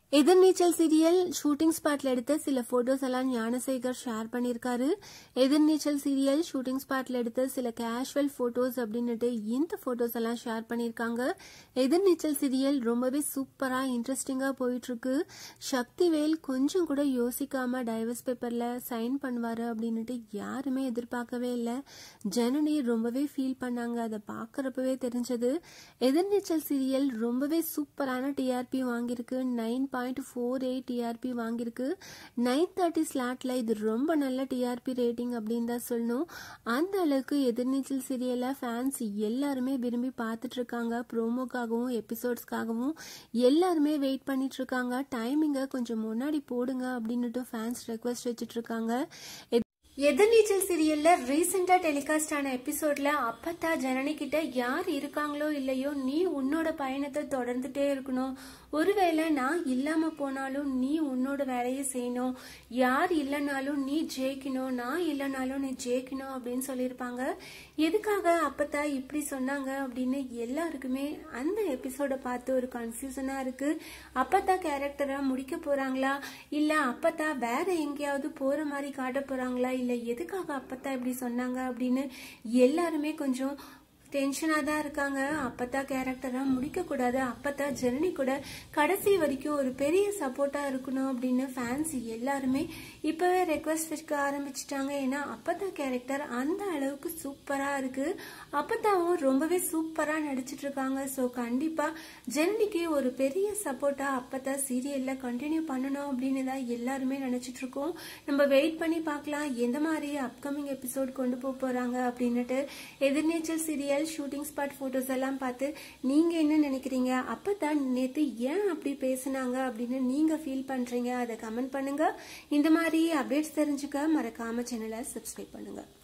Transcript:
எதிர்நீச்சல் serial shooting ஸ்பாட்ல எடுத்த சில போட்டோஸ் எல்லாம் ஞானசேகர் ஷேர் பண்ணியிருக்காரு எதிர்நீச்சல் சீரியல் ஷூட்டிங் ஸ்பாட்ல எடுத்த சில கேஷுவல் போட்டோஸ் அப்படின்னுட்டு இந்த போட்டோஸ் எல்லாம் ஷேர் பண்ணியிருக்காங்க எதிர்நீச்சல் சீரியல் ரொம்பவே சூப்பரா இன்ட்ரெஸ்டிங்கா போயிட்டு இருக்கு சக்திவேல் கொஞ்சம் கூட யோசிக்காம டைவர்ஸ் பேப்பர்ல சைன் பண்ணுவாரு அப்படின்னுட்டு யாருமே எதிர்பார்க்கவே இல்லை ஜனனி ரொம்பவே ஃபீல் பண்ணாங்க அதை பார்க்கறப்பவே தெரிஞ்சது எதிர்நீச்சல் சீரியல் ரொம்பவே சூப்பரான டிஆர்பி வாங்கியிருக்கு nine point four eight TRP வாங்கியிருக்கு நைன் தேர்ட்டி ஸ்லாட்ல இது ரொம்ப நல்ல டிஆர்பி ரேட்டிங் அப்படின்னு தான் சொல்லணும் அந்த அளவுக்கு எதிர்நீச்சல் சீரியலை ஃபேன்ஸ் எல்லாருமே விரும்பி பார்த்துட்டு இருக்காங்க ப்ரோமோக்காகவும் எபிசோட்ஸ்க்காகவும் எல்லாருமே வெயிட் பண்ணிட்டு இருக்காங்க டைமிங்கை கொஞ்சம் முன்னாடி போடுங்க அப்படின்னுட்டு ஃபேன்ஸ் ரெக்வஸ்ட் வச்சுட்டு இருக்காங்க எதிர்நீச்சல் சீரியல்ல ரீசெண்டா டெலிகாஸ்ட் ஆன எபிசோட்ல அப்பத்தா ஜனனி கிட்ட யார் இருக்காங்களோ இல்லையோ நீ உன்னோட பயணத்தை தொடர்ந்துட்டே இருக்கணும் ஒருவேளை நான் இல்லாம போனாலும் நீ உன்னோட வேலையை செய்யணும் யார் இல்லைனாலும் நீ ஜெயிக்கணும் நான் இல்லைனாலும் நீ ஜெயிக்கணும் அப்படின்னு சொல்லியிருப்பாங்க எதுக்காக அப்பத்தா இப்படி சொன்னாங்க அப்படின்னு எல்லாருக்குமே அந்த எபிசோட பார்த்து ஒரு கன்ஃபியூசனா இருக்கு அப்பத்தா கேரக்டரா முடிக்க போறாங்களா இல்ல அப்பத்தா வேற எங்கேயாவது போற மாதிரி காட்ட போறாங்களா இல்ல எதுக்காக அப்பத்தா இப்படி சொன்னாங்க அப்படின்னு எல்லாருமே கொஞ்சம் டென்ஷனாக தான் இருக்காங்க அப்பத்தா கேரக்டராக முடிக்கக்கூடாது அப்பத்தா ஜெர்னி கூட கடைசி வரைக்கும் ஒரு பெரிய சப்போர்ட்டாக இருக்கணும் அப்படின்னு ஃபேன்ஸ் எல்லாருமே இப்போவே ரெக்வஸ்ட் வைக்க ஆரம்பிச்சிட்டாங்க ஏன்னா அப்பத்தா கேரக்டர் அந்த அளவுக்கு சூப்பராக இருக்குது அப்பத்தாவும் ரொம்பவே சூப்பராக நடிச்சிட்டு இருக்காங்க ஸோ கண்டிப்பாக ஜெர்னிக்கு ஒரு பெரிய சப்போர்ட்டாக அப்பத்தா சீரியலில் கண்டினியூ பண்ணணும் அப்படின்னு தான் எல்லாருமே நினச்சிட்டு இருக்கோம் நம்ம வெயிட் பண்ணி பார்க்கலாம் எந்த மாதிரி அப்கமிங் எபிசோட் கொண்டு போக போகிறாங்க அப்படின்னுட்டு Ethirneechal serial shooting spot photos எல்லாம் பார்த்து நீங்க என்ன நினைக்கிறீங்க அப்பதான் நேத்து ஏன் அப்படி பேசுனாங்க அப்படின்னு நீங்க ஃபீல் பண்றீங்க அதை கமெண்ட் பண்ணுங்க இந்த மாதிரி அப்டேட்ஸ் தெரிஞ்சுக்க மறக்காம சேனலை சப்ஸ்கிரைப் பண்ணுங்க